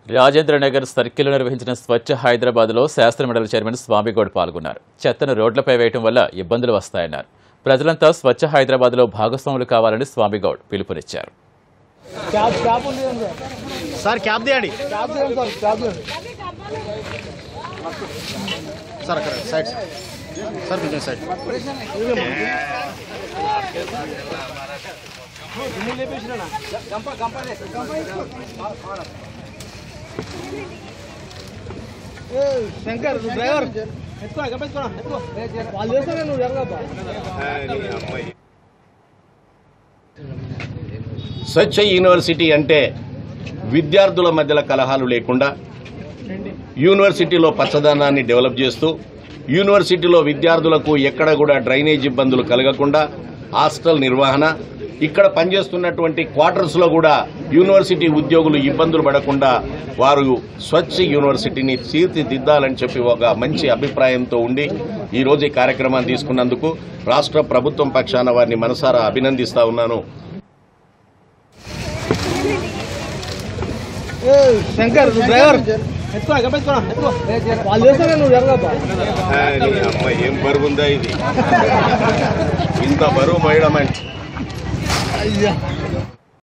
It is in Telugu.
రాజేంద్ర నగర్ సర్కిల్లో నిర్వహించిన స్వచ్ఛ హైదరాబాద్లో శాస్త్ర మండలి చైర్మన్ స్వామిగౌడ్ పాల్గొన్నారు చెత్తను రోడ్లపై వేయటం వల్ల ఇబ్బందులు వస్తాయన్నారు ప్రజలంతా స్వచ్ఛ హైదరాబాద్లో భాగస్వాములు కావాలని స్వామిగౌడ్ పిలుపునిచ్చారు క్యాబ్ క్యాబ్ ఉంది కదా సార్ సార్ క్యాబ్ తీయండి క్యాబ్ తీయండి సార్ క్యాబ్ తీయండి సార్ అక్కడ సైడ్ సార్ సార్ కొంచెం సైడ్ ఏయ్, శంకర్ నువ్వు డ్రైవర్ ఎత్తుకో ఎక్కడ ఎత్తుకో ఎత్తుకో వాళ్ళు చేస్తానే నువ్వు జరగబ్బా స్వచ్ఛ యూనివర్సిటీ అంటే విద్యార్థుల మధ్యలో కలహాలు లేకుండా యూనివర్సిటీలో పచ్చదనాన్ని డెవలప్ చేస్తూ యూనివర్సిటీలో విద్యార్థులకు ఎక్కడ కూడా డ్రైనేజ్ ఇబ్బందులు కలగకుండా హాస్టల్ నిర్వహణ ఇక్కడ పనిచేస్తున్నటువంటి క్వార్టర్స్లో కూడా యూనివర్సిటీ ఉద్యోగులు ఇబ్బందులు పడకుండా వారు స్వచ్ఛ యూనివర్సిటీని తీర్చిదిద్దాలని చెప్పి ఒక మంచి అభిప్రాయంతో ఉండి ఈరోజు ఈ కార్యక్రమాన్ని తీసుకున్నందుకు రాష్ట్ర ప్రభుత్వం పక్షాన వారిని మనసారా అభినందిస్తా ఉన్నాను ఏయ్, శంకర్ నువ్వు డ్రైవర్ ఎత్తుకో ఎక్కడ ఎత్తుకో ఎత్తుకో వాళ్ళు చేస్తానే నువ్వు జరగబ్బా అమ్మ ఏం బరువు ఉందా ఇది ఇంత బరువు మోయడం అంటే అయ్యా